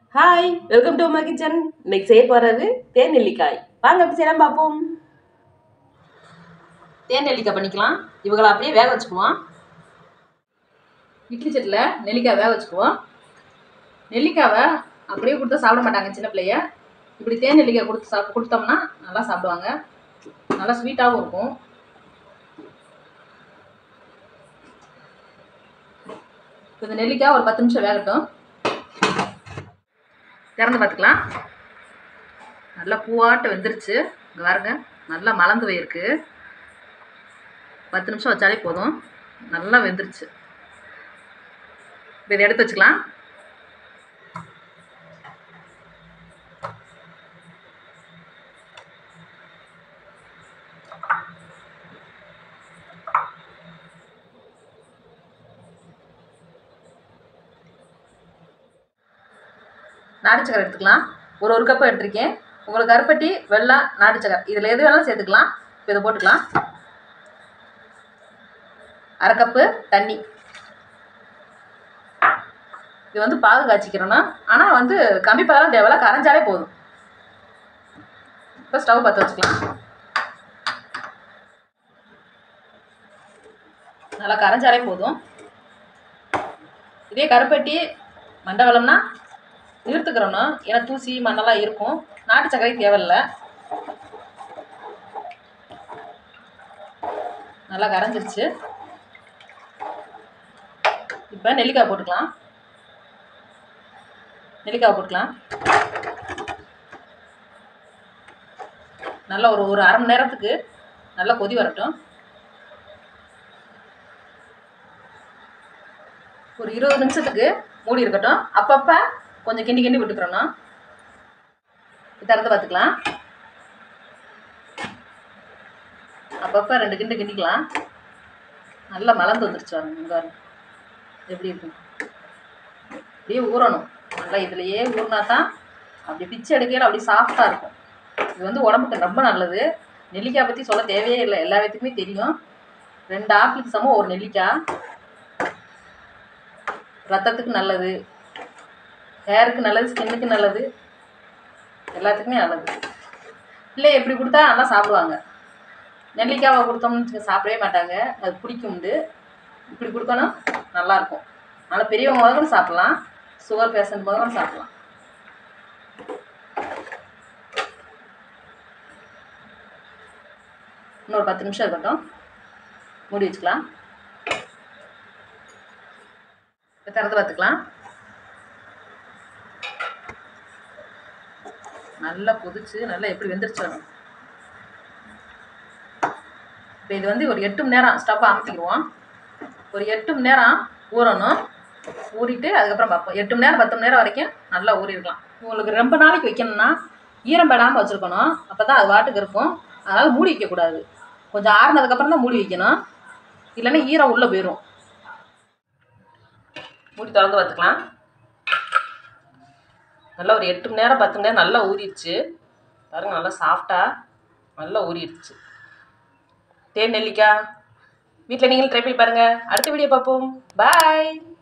hi welcome to my kitchen இன்னைக்கு செய்ய போகிறது தேன் நெல்லிக்காய் வாங்க எப்படி செய்யலாம் பார்ப்போம் தேன் நெல்லிக்காய் பண்ணிக்கலாம் இவங்களை அப்படியே வேக வச்சுக்குவோம் இட்லி சட்டியில் நெல்லிக்காய் வேக வச்சுக்குவோம் நெல்லிக்காவை அப்படியே கொடுத்தா சாப்பிட மாட்டாங்க சின்ன பிள்ளைய இப்படி தேன் நெல்லிக்காய் கொடுத்து சாப் கொடுத்தோம்னா நல்லா சாப்பிடுவாங்க நல்லா ஸ்வீட்டாகவும் இருக்கும் இப்ப இந்த நெல்லிக்காய் ஒரு பத்து நிமிஷம் வேகட்டும் திறந்து பார்த்துக்கலாம் நல்லா பூவாட்ட வெந்துருச்சு இங்கே பாருங்க நல்லா மலர்ந்து போயிருக்கு பத்து நிமிஷம் வச்சாலே போதும் நல்லா வெந்துருச்சு இப்போ இதை எடுத்து வச்சுக்கலாம் நாட்டு சக்கரை எடுத்துக்கலாம் ஒரு ஒரு கப்பு எடுத்திருக்கேன் உங்களுக்கு கருப்பட்டி வெள்ளம் நாட்டு சக்கரை இதில் எது வேணாலும் சேர்த்துக்கலாம் இப்போ இதை போட்டுக்கலாம் அரை கப்பு தண்ணி இது வந்து பாகு காய்ச்சிக்கிறோன்னா ஆனால் வந்து கம்மி பதம் தேவையில்ல கரைஞ்சாலே போதும் இப்போ ஸ்டவ் பற்ற வச்சுக்கலாம் நல்லா கரைஞ்சாலே போதும் இதே கருப்பட்டி மண்டவளம்னா நிறுத்துக்கிறணும் ஏன்னா தூசி மண்ணெல்லாம் இருக்கும் நாட்டு சர்க்கரை தேவையில்ல நல்லா கரைஞ்சிருச்சு இப்போ நெல்லிக்காய் போட்டுக்கலாம் நெல்லிக்காய் போட்டுக்கலாம் நல்லா ஒரு ஒரு அரை மணி நேரத்துக்கு நல்லா கொதி வரட்டும் ஒரு இருபது நிமிஷத்துக்கு மூடி இருக்கட்டும் அப்பப்போ கொஞ்சம் கிண்டி கிண்டி விட்டுக்கிறணும் திறந்து பார்த்துக்கலாம் அப்பப்போ ரெண்டு கிண்டு கிண்டிக்கலாம் நல்லா மலர்ந்து வந்துருச்சு பாருங்க இங்க பாருங்க எப்படி இருக்கும் அப்படியே ஊறணும் நல்லா இதுலையே ஊறினா தான் அப்படி பிச்சு எடுக்கையில் அப்படி சாஃப்டாக இருக்கும் இது வந்து உடம்புக்கு ரொம்ப நல்லது நெல்லிக்காய் பற்றி சொல்ல தேவையே இல்லை எல்லா விதத்துக்குமே தெரியும் ரெண்டு ஆப்பிளுக்கு சமம் ஒரு நெல்லிக்காய் ரத்தத்துக்கு நல்லது ஹேருக்கு நல்லது ஸ்கின்னுக்கு நல்லது எல்லாத்துக்குமே நல்லது பிள்ளை எப்படி கொடுத்தா நல்லா சாப்பிடுவாங்க நெல்லிக்காவை கொடுத்தோம்னு வச்சுக்க சாப்பிடவே மாட்டாங்க அது பிடிக்கும்ண்டு இப்படி கொடுக்கணும் நல்லாயிருக்கும் அதனால் பெரியவங்க முதல் கூட சாப்பிட்லாம் சுகர் பேஷண்ட் முதல் கூட சாப்பிட்லாம் இன்னொரு பத்து நிமிஷம் இருக்கட்டும் மூடி வச்சுக்கலாம் இப்போ திறந்து பார்த்துக்கலாம் நல்லா கொதிச்சு நல்லா எப்படி வெந்துருச்சு வேணும் இப்போ இது வந்து ஒரு எட்டு மணி நேரம் ஸ்டவ்வை அமுத்திக்குவோம் ஒரு எட்டு மணி நேரம் ஊறணும் ஊறிட்டு அதுக்கப்புறம் பார்ப்போம் எட்டு மணி நேரம் பத்து மணி நேரம் வரைக்கும் நல்லா ஊறிடலாம் உங்களுக்கு ரொம்ப நாளைக்கு வைக்கணும்னா ஈரம் படாமல் வச்சுருக்கணும் அப்போ தான் அது வாட்டுக்கு இருக்கும் அதனால் மூடி வைக்கக்கூடாது கொஞ்சம் ஆறுனதுக்கப்புறம் தான் மூடி வைக்கணும் இல்லைன்னா ஈரம் உள்ளே போயிடும் மூடி திறந்து பார்த்துக்கலாம் நல்லா ஒரு எட்டு மணி நேரம் பத்து மணி நேரம் நல்லா ஊறிடுச்சு பாருங்க நல்லா சாஃப்டாக நல்லா ஊறிடுச்சு தேன் நெல்லிக்காய் வீட்டில் நீங்களும் ட்ரை பண்ணி பாருங்கள் அடுத்த வீடியோ பார்ப்போம் பாய்